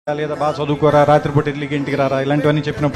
లేదా బాగా చదువుకోరా రాత్రిపూట ఇడ్లీకి ఇంటికి రారా ఇలాంటివన్నీ చెప్పినప్పుడు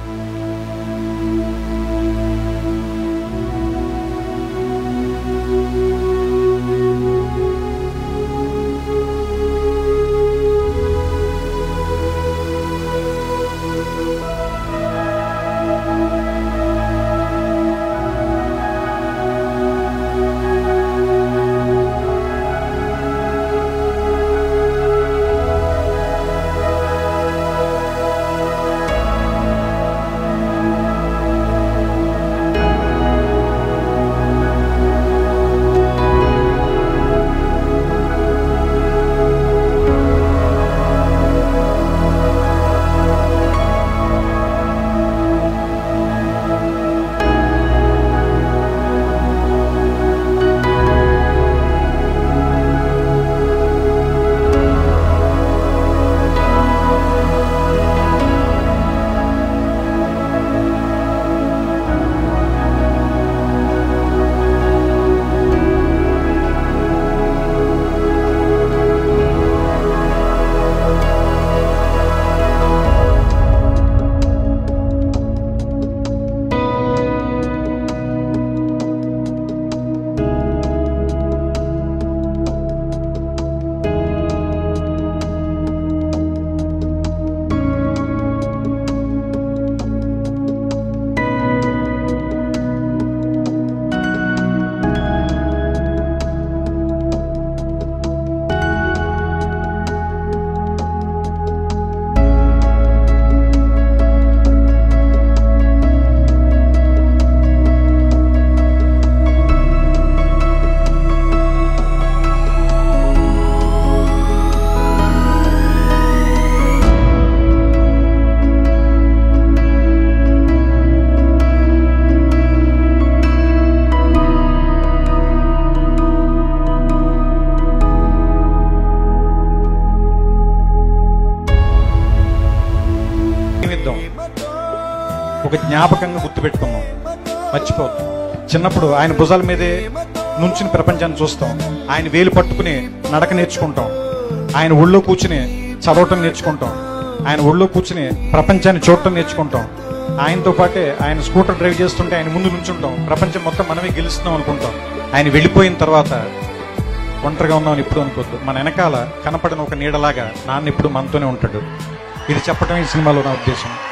జీవిద్దాం ఒక జ్ఞాపకంగా గుర్తుపెట్టుకుందాం మర్చిపోద్దాం చిన్నప్పుడు ఆయన భుజాల మీదే నుంచుని ప్రపంచాన్ని చూస్తాం ఆయన వేలు పట్టుకుని నడక నేర్చుకుంటాం ఆయన ఒళ్ళో కూర్చుని చదవటం నేర్చుకుంటాం ఆయన ఒళ్ళో కూర్చుని ప్రపంచాన్ని చూడటం నేర్చుకుంటాం ఆయనతో పాటే ఆయన స్కూటర్ డ్రైవ్ చేస్తుంటే ఆయన ముందు నుంచుంటాం ప్రపంచం మొత్తం మనమే గెలుస్తున్నాం అనుకుంటాం ఆయన వెళ్ళిపోయిన తర్వాత ఒంటరిగా ఉన్నామని ఇప్పుడు అనుకోవద్దు మన వెనకాల కనపడిన ఒక నీడలాగా నాన్న ఇప్పుడు మనతోనే ఉంటాడు ఇది చెప్పడం ఈ సినిమాలో నా ఉద్దేశం